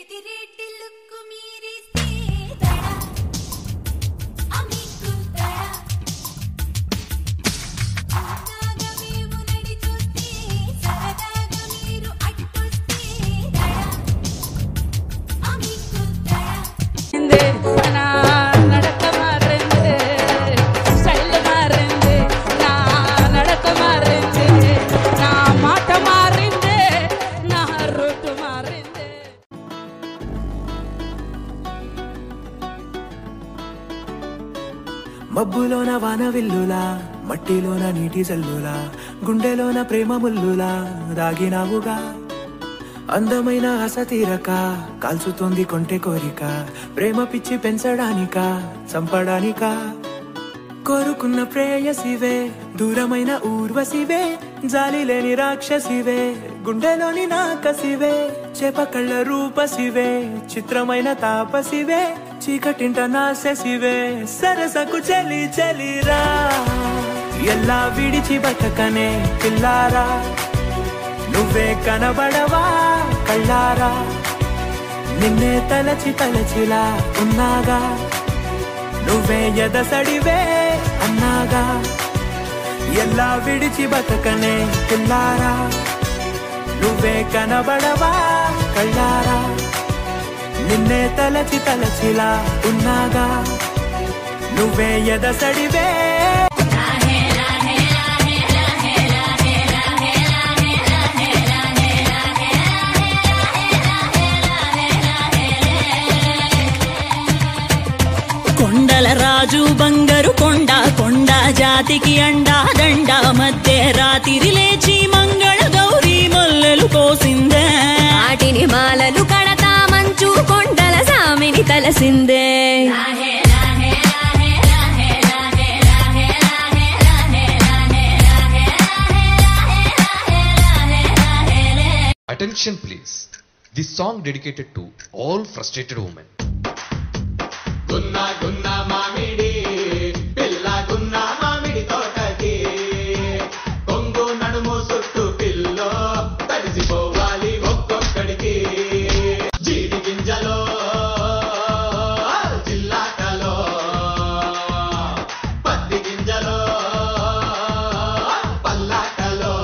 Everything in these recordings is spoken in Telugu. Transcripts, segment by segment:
పెదిరెడ్డి లుక్కు మీరిస్తే దడ అమికు దడ సరదాగా మేము నడి చూస్తే సరదాగా మీరు అట్టొస్తే దడ అమికు దడ నా నడక మారింది స్టైల్ మారింది నా నడక మారింది నా మాట మారింది నా రూటు మారింది మబ్బులోన వాన విల్లులా మట్టిలోన నీటి జల్లులా గుండెలోన ప్రేమ ముల్లులా దాగినావుగా అందమైన ఆశ తీరక కాల్చుతోంది కొంటె కోరిక ప్రేమ పిచ్చి పెంచడానిక చంపడానికా కోరుకున్న ప్రేయసివే దూరమైన ఊర్వశివే జాలి లేని రాక్షసివే గుండెలోని నాకసివే చేప కళ్ళ రూపసివే చిత్రమైన తాపసివే చీకటింట నాశసివే సరసకు చలి చలిరా ఎల్లా విడిచి బతకనే పిల్లారా నువ్వే కనబడవా కళ్ళారా నిన్నే తలచి తలచిలా ఉన్నాగా నువ్వే ఎదసడివే అన్నాగా ఎల్లా విడిచి బతకనే పిల్లారా నువ్వే కనబడవా కళ్ళారా నిన్నే తలచి తలచిలా ఉన్నాగా నువ్వే ఎదసడివే కొండల రాజు బంగారు కొండ కొండ జాతికి అండా దండ మధ్య రాత్రి లేచి మంగళ గౌరీ మొల్లలు కోసిందే వాటిని మాలలు కడతా మంచు కొండల సామిని తలసిందే Attention please. This song dedicated to all frustrated women. గున్నా గున్నా మామిడి పిల్ల గున్నా మామిడి తోటకి కొంగు నడుము చుట్టూ పిల్లో తడిసిపోవాలి ఒక్కొక్కడికి జీడి గింజలో జిల్లాటలో పత్తి గింజలో పల్లాటలో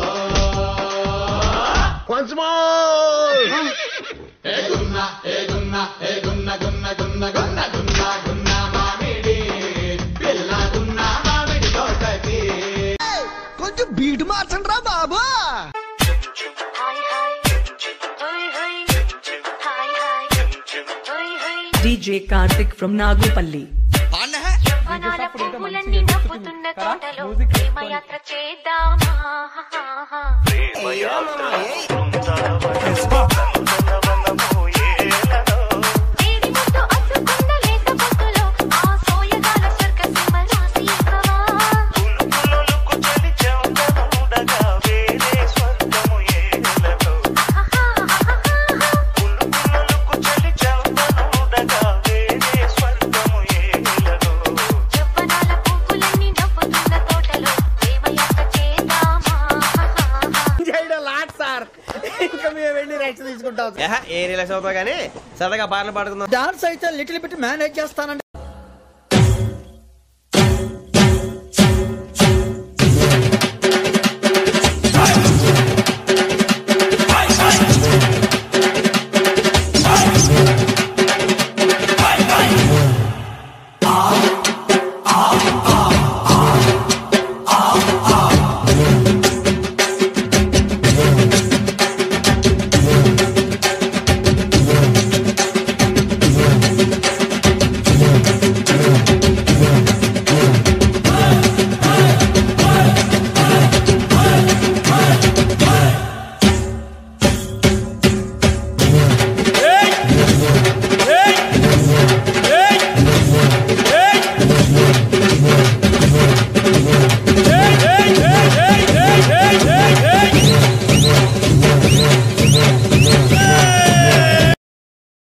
ఏ గున్న ఏ గున్న ఏ గున్న గున్న గున్న గున్న గున్న గున్న మామిడి పిల్ల గున్న మామిడి తోటకి కొంచెం బీటు మార్చండి రా బాబు డీజే కార్తిక్ ఫ్రమ్ నాగుపల్లి వనాల పువ్వులన్నీ నవ్వుతున్న తోటలో ప్రేమయాత్ర చేద్దామా వేడి ముద్దు అద్దుకున్న లేత పొద్దులో ఆ సోయగాల స్వర్గసీమ రాసీకవా యవ్వనాల పువ్వులన్నీ నవ్వుతున్న తోటలో ప్రేమయాత్ర చేద్దామా లాట్ సార్ ఇంకా మేము వెళ్ళి రెస్ట్ తీసుకుంటాం ఏ రిలాక్స్ అవుతావు కానీ సరదాగా పాటలు పాడుకుందాం డాన్స్ అయితే లిటిల్ బిట్ మేనేజ్ చేస్తానండి